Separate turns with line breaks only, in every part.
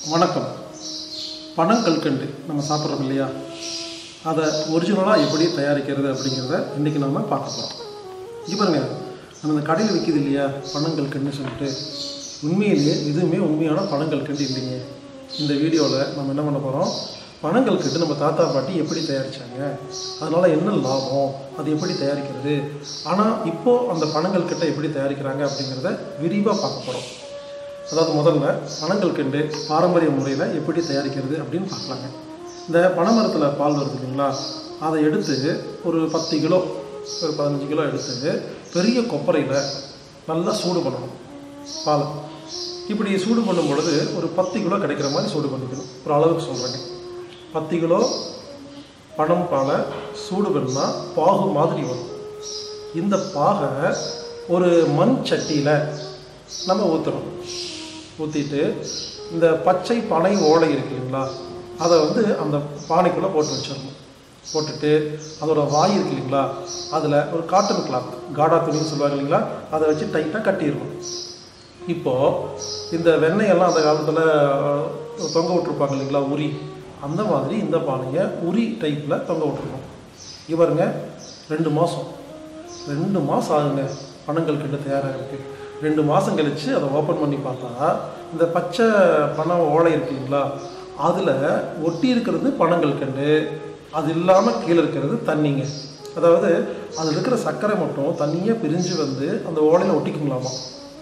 வணக்கம் பனங்கல்கண்டு நம்ம சாப்பிட்றோம் இல்லையா அதை ஒரிஜினலாக எப்படி தயாரிக்கிறது அப்படிங்கிறத இன்றைக்கி நாம் பார்க்க போகிறோம் இங்கே பாருங்க நம்ம இந்த கடையில் விற்கிது இல்லையா பனங்கல்கண்டு சொல்லிட்டு உண்மையிலேயே எதுவுமே உண்மையான பனங்கல்கண்டு இல்லைங்க இந்த வீடியோவில் நம்ம என்ன பண்ண போகிறோம் பனங்கல்கண்டு நம்ம தாத்தா பாட்டி எப்படி தயாரித்தாங்க அதனால் என்ன லாபம் அது எப்படி தயாரிக்கிறது ஆனால் இப்போது அந்த பனங்கல்கட்டை எப்படி தயாரிக்கிறாங்க அப்படிங்கிறத விரிவாக பார்க்க போகிறோம் அதாவது முதல்ல பனங்கல்கண்டு பாரம்பரிய முறையில் எப்படி தயாரிக்கிறது அப்படின்னு பார்க்கலாங்க இந்த பனைமரத்தில் பால் வருது இல்லைங்களா அதை எடுத்து ஒரு பத்து கிலோ ஒரு பதினஞ்சு கிலோ எடுத்து பெரிய கொப்பரையில் நல்லா சூடு பண்ணணும் பாலை இப்படி சூடு பண்ணும் பொழுது ஒரு பத்து கிலோ கிடைக்கிற மாதிரி சூடு பண்ணிக்கணும் ஒரு அளவுக்கு சொல்கிறேங்க பத்து கிலோ பனம் பாலை சூடு பண்ணால் பாகு மாதிரி வரும் இந்த பாகை ஒரு மண் சட்டியில் நம்ம ஊற்றணும் ஊற்றிட்டு இந்த பச்சை பனை ஓலை இருக்கு இல்லைங்களா அதை வந்து அந்த பானைக்குள்ளே போட்டு வச்சிடணும் போட்டுட்டு அதோட வாய் இருக்கு இல்லைங்களா அதில் ஒரு காட்டன் கிளாத் காடா துணின்னு சொல்லுவாங்க இல்லைங்களா அதை வச்சு டைட்டாக கட்டிடணும் இப்போது இந்த வெண்ணெயெல்லாம் அந்த காலத்தில் தொங்க விட்டுருப்பாங்க இல்லைங்களா உரி அந்த மாதிரி இந்த பானையை உரி டைப்பில் தொங்க விட்டுருக்கோம் இவருங்க ரெண்டு மாதம் ரெண்டு மாதம் ஆகுங்க பணங்கள் கிட்ட தயாராகிருக்கு ரெண்டு மாதம் கழித்து அதை ஓப்பன் பண்ணி பார்த்தா இந்த பச்சை பணம் ஓலை இருக்கு இல்லைங்களா அதில் ஒட்டி இருக்கிறது பணங்கள் கண்டு அது இல்லாமல் கீழே இருக்கிறது தண்ணிங்க அதாவது அதில் இருக்கிற சர்க்கரை மட்டும் தண்ணியாக பிரிஞ்சு வந்து அந்த ஓலையில் ஒட்டிக்குங்களாமா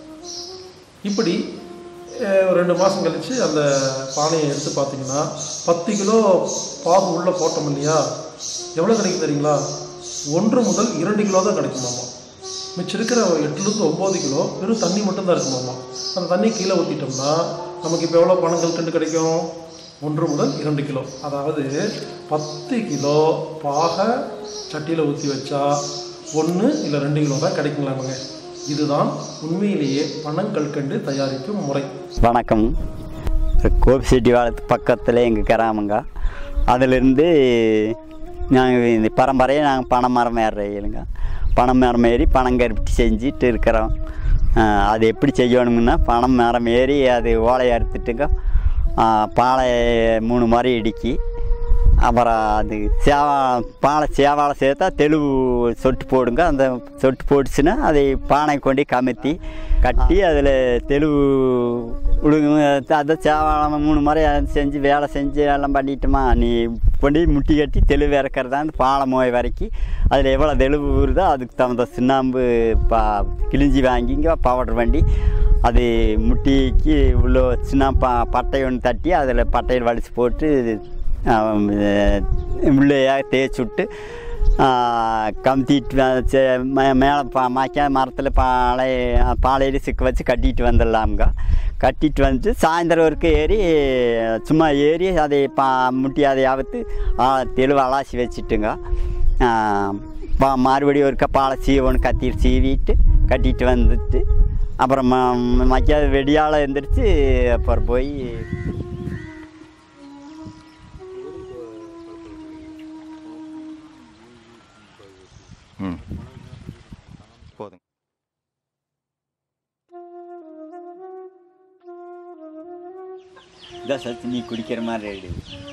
இப்படி அஹ், ஒரு ரெண்டு மாதம் கழித்து அந்த பானையை எடுத்து பார்த்தீங்கன்னா பத்து கிலோ பாகு உள்ளே போட்டோம் இல்லையா எவ்வளோ கிடைக்கும் தெரியுங்களா ஒன்று முதல் இரண்டு கிலோ தான் கிடைக்குமாமா மிச்சம் இருக்கிற எட்டுலேருந்து ஒம்பது கிலோ வெறும் தண்ணி மட்டும்தான் இருக்குமாமா அந்த தண்ணி கீழே ஊற்றிட்டோம்னா நமக்கு இப்போ எவ்வளோ பணங்கள் கண்டு கிடைக்கும் ஒன்று முதல் இரண்டு கிலோ அதாவது பத்து கிலோ பாகை சட்டியில் ஊற்றி வச்சா ஒன்று இல்லை ரெண்டு கிலோ தான் கிடைக்குங்களாமுங்க இதுதான் உண்மையிலேயே பனங்கற்கண்டு தயாரிக்கும் முறை
வணக்கம் கோபிச்செட்டிவாளத்து பக்கத்தில் எங்கள் கிராமங்க அதிலிருந்து நாங்கள் இந்த பரம்பரையை நாங்கள் பனை மரம் ஏறுறீங்க பனை மரம் ஏறி பனங்கருப்பட்டி செஞ்சுட்டு இருக்கிறோம் ஆஹ் அது எப்படி செய்யணும்னா பனை மரம் ஏறி அது ஓலையை அறுத்துட்டுங்க ஆஹ் பாலை மூணு மாதிரி இடுக்கி அப்புறம் அது சேவா பாலை சேவாலை சேர்த்தா தெளிவு சொட்டு போடுங்க அந்த சொட்டு போட்டுச்சுன்னா அதை பானை கொண்டு கமுத்தி கட்டி அதில் தெளிவு விடுங்க அதை சேவாலம் மூணு முறை செஞ்சு வேலை செஞ்சு எல்லாம் பண்ணிட்டோமா நீ கொண்டு முட்டி கட்டி தெளிவு இறக்கறதா அந்த பாலை மோய் வரைக்கும் அதில் எவ்வளோ தெளிவு வருதோ அதுக்கு தகுந்த சுண்ணாம்பு பா கிழிஞ்சி வாங்கிங்க பவுடர் வண்டி அது முட்டிக்கு உள்ள சின்ன ப பட்டை ஒன்று தட்டி அதில் பட்டையில் வலிச்சு போட்டு உள்ளேயா தேய்ச்சி விட்டு கமுத்திட்டு மேலே பா மாய்க்கா மரத்தில் பாலை பாலையில் சிக்க வச்சு கட்டிட்டு வந்துடலாமுங்க கட்டிட்டு வந்துட்டு சாயந்தரம் வரைக்கும் ஏறி சும்மா ஏறி அதை பா முட்டி அதை அவுத்து தெளிவு அலாசி வச்சுட்டுங்க பா மறுபடியும் ஒருக்கா பாலை சீவணும் கத்தி சீவிட்டு கட்டிட்டு வந்துட்டு அப்புறம் மக்கியாத வெடியால் எழுந்திரிச்சு அப்புறம் போய்
ம் போதும்
இதான் சத்து நீ குடிக்கிற மாதிரி ரெடி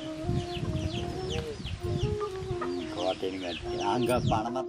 கோட்டைன்னு அங்கே பணமாக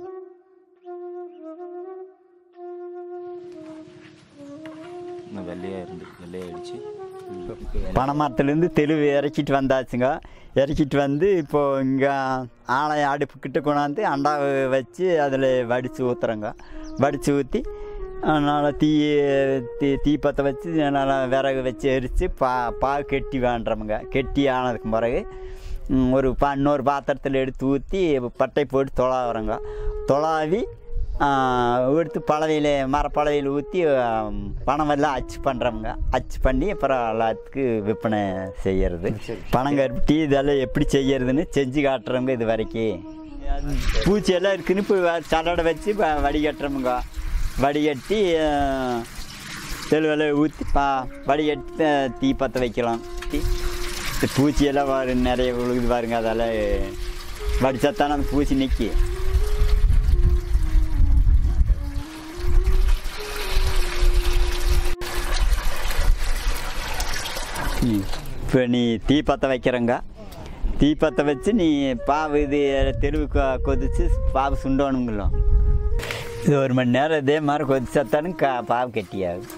இன்னும் வெள்ளையாக இருந்து வெள்ளையாயிடுச்சு
பனைமரத்துலேருந்து தெளிவு இறக்கிட்டு வந்தாச்சுங்க இறக்கிட்டு வந்து இப்போது இங்கே ஆலை அடுப்புக்கிட்ட கொண்டாந்து அண்டாவை வச்சு அதில் வடித்து ஊற்றுறோங்க வடித்து ஊற்றி நல்லா தீ தீ தீ பற்ற வச்சு நல்லா விறகு வச்சு எரித்து பா பாகு கெட்டி வேண்டுறோமுங்க கெட்டி ஆனதுக்கு பிறகு ம், ஒரு பா இன்னொரு பாத்திரத்தில் எடுத்து ஊற்றி பட்டை போட்டு தொலாவுறோங்க தொலாவி ஆ, எடுத்து பலவையில் மரப்பலவையில் ஊற்றி பணமெல்லாம் அச்சு பண்ணுறோமுங்க அச்சு பண்ணி அப்புறம் எல்லாத்துக்கு விற்பனை செய்கிறது பனங்கருப்பட்டி இதெல்லாம் எப்படி செய்யறதுன்னு செஞ்சு காட்டுறோங்க இது வரைக்கும் பூச்சி எல்லாம் இருக்குன்னு இப்போ சடடை வச்சு வ- வடிகட்டுறோமுங்க வடிகட்டி தெளிவெல்லாம் ஊற்றி பா வடிகட்டி அஹ், தீ பற்ற வைக்கலாம் தீ இந்த பூச்சியெல்லாம் வரு நிறைய விழுகுது பாருங்க அதெல்லாம் வடிச்சாத்தானே அந்த பூச்சி நிற்கி ம் இப்போ நீ தீப்பற்ற வைக்கிறங்க தீப்பற்ற வச்சு நீ பாவு இது தெருவு கொ- கொதிச்சு பாவு சுண்டணுங்களோ இது ஒரு மணி நேரம் இதே மாதிரி கொதிச்சாத்தானும் கா பாவு கெட்டியாகும்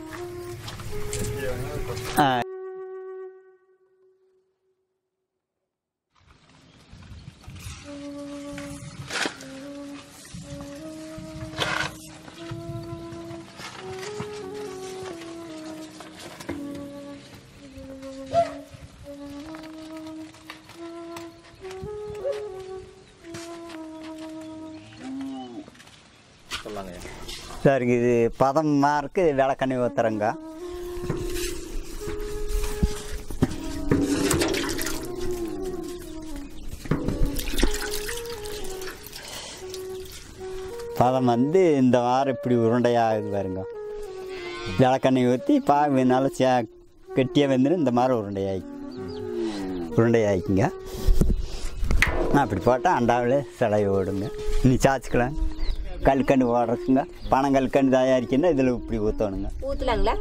ஆ சரிங்க இது பதம் மார்க்கு விளக்கண்ணி ஊற்றுறங்க பதம் வந்து இந்த வாரம் இப்படி உருண்டையாகுது பாருங்க விளக்கண்ணி ஊற்றி பாகு நல்லா சே கெட்டியாக வந்துடும் இந்த மாதிரி உருண்டையாகி உருண்டையாகிக்குங்க அப்படி போட்டால் அண்டாவில் சிலை ஓடுங்க நீ சாச்சுக்கலாம் கல்கண்டு ஓடுறதுங்க பணம் கல்கண்டு தயாரிக்கணும் இதில் இப்படி ஊற்றணுங்க
ஊற்றலாங்களா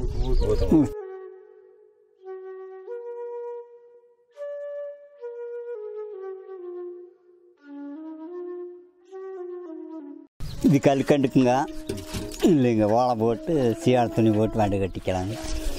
இது கல்கண்டுக்குங்க இல்லைங்க ஓலை போட்டு சீயாள துணி போட்டு வண்டி கட்டிக்கலாங்க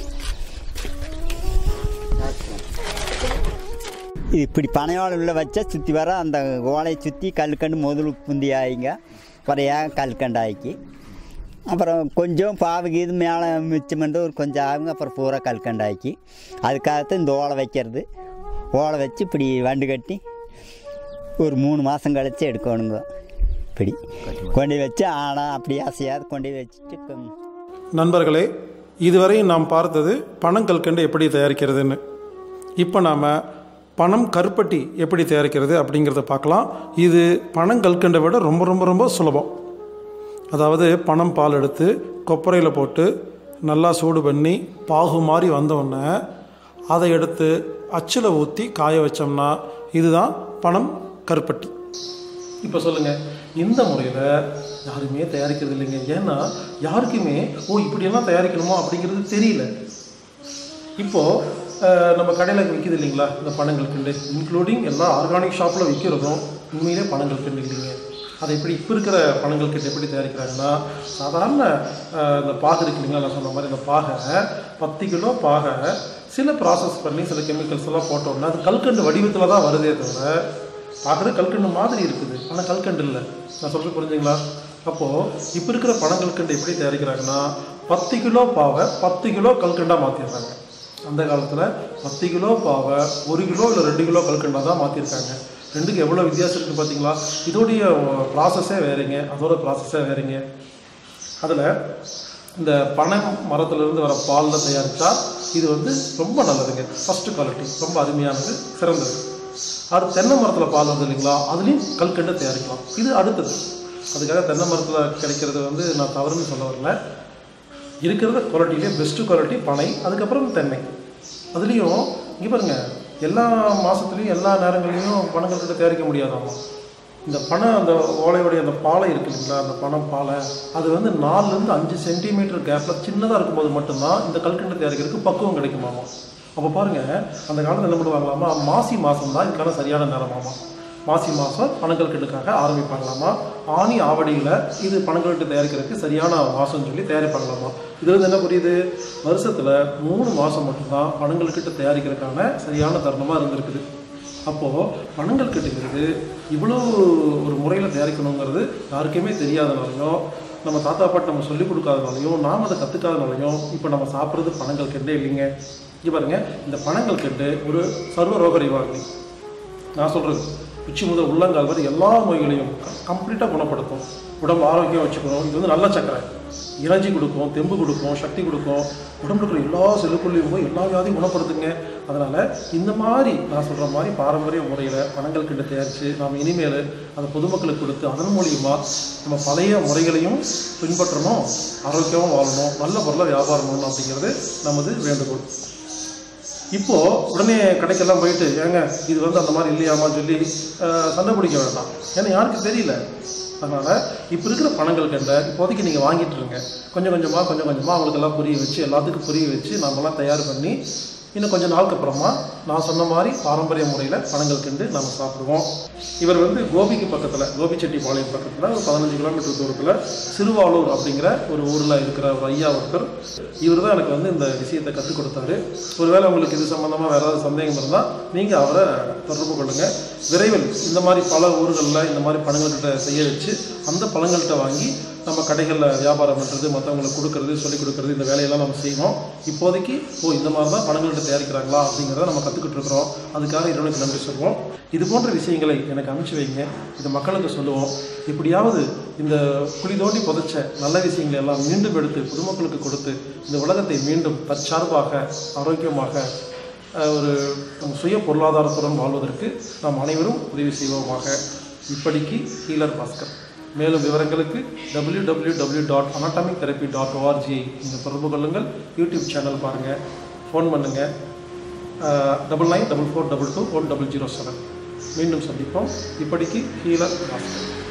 இது இப்படி பனையோலை உள்ள வச்சா சுற்றி வர அந்த ஓலையை சுற்றி கல்கண்டு முதல் புந்தி ஆயிங்க குறையாக கல்கண்டு ஆக்கி அப்புறம் கொஞ்சம் பாவுக்கு இது மேலே மிச்சம் பண்ணி ஒரு கொஞ்சம் ஆகுங்க அப்புறம் பூரா கல்கண்டு ஆக்கி அதுக்காகத்தான் இந்த ஓலை வைக்கிறது ஓலை வச்சு இப்படி வண்டு கட்டி ஒரு மூணு மாதம் கழிச்சு எடுக்கணுங்க இப்படி கொண்டு வச்சு ஆனால் அப்படி அசையாது கொண்டு வச்சுட்டு கொ-
நண்பர்களே இதுவரை நாம் பார்த்தது பனங்கல்கண்டு எப்படி தயாரிக்கிறதுன்னு இப்போ நாம் பனம் கருப்பட்டி எப்படி தயாரிக்கிறது அப்படிங்கிறத பார்க்கலாம் இது பனங்கல்கண்டை விட ரொம்ப ரொம்ப ரொம்ப சுலபம் அதாவது பனம் பால் எடுத்து கொப்பரையில் போட்டு நல்லா சூடு பண்ணி பாகு மாதிரி வந்தோடனே அதை எடுத்து அச்சில் ஊற்றி காய வச்சோம்னா இதுதான் பனம் கருப்பட்டி இப்போ சொல்லுங்கள் இந்த முறையில் யாருமே தயாரிக்கிறது இல்லைங்க ஏன்னா யாருக்குமே ஓ இப்படியெல்லாம் தயாரிக்கணுமோ அப்படிங்கிறது தெரியல இப்போது நம்ம கடையில் விற்கிது இல்லைங்களா இந்த பழங்கள் கிண்டு இன்க்ளூடிங் எல்லா ஆர்கானிக் ஷாப்பில் விற்கிறதும் உண்மையிலே பழங்கள் கிண்டு இல்லைங்க அதை எப்படி இப்போ இருக்கிற பழங்கள் கிட்ட எப்படி தயாரிக்கிறாங்கன்னா சாதாரண அஹ், இந்த பாகு இருக்கு இல்லைங்களா நான் சொன்ன மாதிரி இந்த பாகை பத்து கிலோ பாகை சில ப்ராசஸ் பண்ணி சில கெமிக்கல்ஸ் எல்லாம் போட்டோம்னா அது கல்கண்டு வடிவத்தில் தான் வருதே தவிர பார்க்குறது கல்கண்டு மாதிரி இருக்குது ஆனால் கல்கண்டு இல்லை நான் சொல்கிறது புரிஞ்சுங்களா அப்போது இப்போ இருக்கிற பனங்கல்கண்டு எப்படி தயாரிக்கிறாங்கன்னா பத்து கிலோ பாவை பத்து கிலோ கல்கண்டாக மாற்றிடுறாங்க அந்த காலத்தில் பத்து கிலோ பாவை ஒரு கிலோ இல்லை ரெண்டு கிலோ கல்கண்டாக தான் மாற்றிருக்காங்க ரெண்டுக்கு எவ்வளோ வித்தியாசம் இருக்குது பார்த்தீங்களா இதோடைய ப்ராசஸே வேறுங்க அதோட ப்ராசஸே வேறுங்க அதில் இந்த பனை மரத்துலேருந்து வர பாலில் தயாரித்தா இது வந்து ரொம்ப நல்லதுங்க ஃபஸ்ட்டு குவாலிட்டி ரொம்ப அருமையானது சிறந்தது அடுத்து தென்னை மரத்தில் பால் வருது இல்லைங்களா அதுலேயும் கல்கண்டு தயாரிக்கலாம் இது அடுத்தது அதுக்காக தென்னை மரத்தில் கிடைக்கிறது வந்து நான் தவறுன்னு சொல்ல வரல இருக்கிறத குவாலிட்டிலே பெஸ்ட்டு குவாலிட்டி பனை அதுக்கப்புறம் தென்னை அதுலேயும் இங்கே பாருங்க எல்லா மாதத்துலேயும் எல்லா நேரங்கள்லையும் பனங்கல்கண்டு தயாரிக்க முடியாதாமா இந்த பனை அந்த ஓலையுடைய அந்த பாலை இருக்கு இல்லைங்களா அந்த பனம் பாலை அது வந்து நாலுலேருந்து அஞ்சு சென்டிமீட்டர் கேப்பில் சின்னதாக இருக்கும்போது மட்டும்தான் இந்த கல்கண்டு தயாரிக்கிறதுக்கு பக்குவம் கிடைக்குமாமா அப்போ பாருங்க அந்த காலத்தில் என்ன பண்ணுவாங்களாமா மாசி மாதம் தான் இதுக்கான சரியான நேரமாமா மாசி மாதம் பனங்கல்கண்டுக்காக ஆரம்பிப்பாங்களாமா ஆனி ஆவடியில் இது பனங்கல்கண்டு தயாரிக்கிறதுக்கு சரியான மாதம்னு சொல்லி தயாரிப்பாங்களாமா இது வந்து என்ன புரியுது வருஷத்தில் மூணு மாதம் மட்டும்தான் பனங்கல்கண்டு தயாரிக்கிறதுக்கான சரியான தருணமாக இருந்திருக்குது அப்போது பணங்கள் கட்டுங்கிறது இவ்வளோ ஒரு முறையில் தயாரிக்கணுங்கிறது யாருக்குமே தெரியாதனாலையும் நம்ம தாத்தா பாட்டு நம்ம சொல்லிக் கொடுக்காதனாலையும் நாம் அதை கற்றுக்காதனாலையும் இப்போ நம்ம சாப்பிட்றது பணங்கள் கெண்டே இல்லைங்க இங்கே பாருங்க இந்த பணங்கள் கெண்டு ஒரு சர்வ ரோக நிவாரணி நான் சொல்கிறது உச்சி முதல் உள்ளங்கால் வரை எல்லா நோய்களையும் கம்ப்ளீட்டாக குணப்படுத்தும் உடம்பு ஆரோக்கியம் வச்சுக்கணும் இது வந்து நல்ல சக்கரை எனர்ஜி கொடுக்கும் தெம்பு கொடுக்கும் சக்தி கொடுக்கும் உடம்புல இருக்கிற எல்லா செல்லுக்குள்ளேயும் போய் எல்லா வியாதியும் குணப்படுத்துங்க அதனால் இந்த மாதிரி நான் சொல்கிற மாதிரி பாரம்பரிய முறையில் பணங்கள் கிட்ட தயாரித்து நாம் இனிமேல் அதை பொதுமக்களுக்கு கொடுத்து அதன் மூலியமாக நம்ம பழைய முறைகளையும் பின்பற்றணும் ஆரோக்கியமாக வாழணும் நல்ல பொருளை வியாபாரம் பண்ணணும் அப்படிங்கிறது நமது வேண்டுகோள் இப்போ உடனே கடைக்கெல்லாம் போயிட்டு ஏங்க இது வந்து அந்த மாதிரி இல்லையாமான்னு சொல்லி அஹ், சண்டை பிடிக்க வேண்டாம் ஏன்னா யாருக்கு தெரியல அதனால் இப்போ இருக்கிற பணங்கள் கண்ட இப்போதைக்கு நீங்கள் வாங்கிட்டு இருங்க கொஞ்சம் கொஞ்சமாக கொஞ்சம் கொஞ்சமாக அவங்களுக்கெல்லாம் புரிய வச்சு எல்லாத்துக்கும் புரிய வச்சு நாமெல்லாம் தயார் பண்ணி இன்னும் கொஞ்சம் நாளுக்கு அப்புறமா நான் சொன்ன மாதிரி பாரம்பரிய முறையில் பனங்கள் கிண்டு நம்ம சாப்பிடுவோம் இவர் வந்து கோபிக்கு பக்கத்தில் கோபிச்செட்டிப்பாளையம் பக்கத்தில் ஒரு பதினஞ்சு கிலோமீட்டர் தூரத்தில் சிறுவாலூர் அப்படிங்கிற ஒரு ஊரில் இருக்கிற ஒரு ஐயா ஒருத்தர் இவர் தான் எனக்கு வந்து இந்த விஷயத்தை கற்றுக் கொடுத்தாரு ஒருவேளை உங்களுக்கு இது சம்மந்தமாக வேறு ஏதாவது சந்தேகம் இருந்தால் நீங்கள் அவரை தொடர்பு கொள்ளுங்கள் விரைவில் இந்த மாதிரி பல ஊர்களில் இந்த மாதிரி பழங்கள்கிட்ட செய்ய வச்சு அந்த பழங்கள்கிட்ட வாங்கி நம்ம கடைகளில் வியாபாரம் பண்ணுறது மற்றவங்களுக்கு கொடுக்கறது சொல்லிக் கொடுக்கறது இந்த வேலையெல்லாம் நம்ம செய்வோம் இப்போதைக்கு ஓ இந்த மாதிரி தான் பழங்கள்கிட்ட தயாரிக்கிறாங்களா அப்படிங்கிறத நம்ம கற்றுக்கிட்டு இருக்கிறோம் அதுக்காக இறைவனுக்கு நன்றி சொல்வோம் இது போன்ற விஷயங்களை எனக்கு அனுப்பிச்சு வைங்க இது மக்களுக்கு சொல்லுவோம் இப்படியாவது இந்த குழி தோண்டி புதைச்ச நல்ல விஷயங்களை எல்லாம் மீண்டும் எடுத்து பொதுமக்களுக்கு கொடுத்து இந்த உலகத்தை மீண்டும் தற்சார்பாக ஆரோக்கியமாக அஹ், ஒரு நம் சுய பொருளாதாரத்துடன் வாழ்வதற்கு நாம் அனைவரும் உதவி செய்வோமாக இப்படிக்கு ஹீலர் பாஸ்கர் மேலும் விவரங்களுக்கு www.anatomic dot anatomic therapy dot ஓஆர்ஜியை நீங்கள் தொடர்பு கொள்ளுங்கள் யூடியூப் சேனல் பாருங்கள் ஃபோன் பண்ணுங்கள் double nine double four double two one double zero seven மீண்டும் சந்திப்போம் இப்படிக்கு ஹீலர் பாஸ்கர்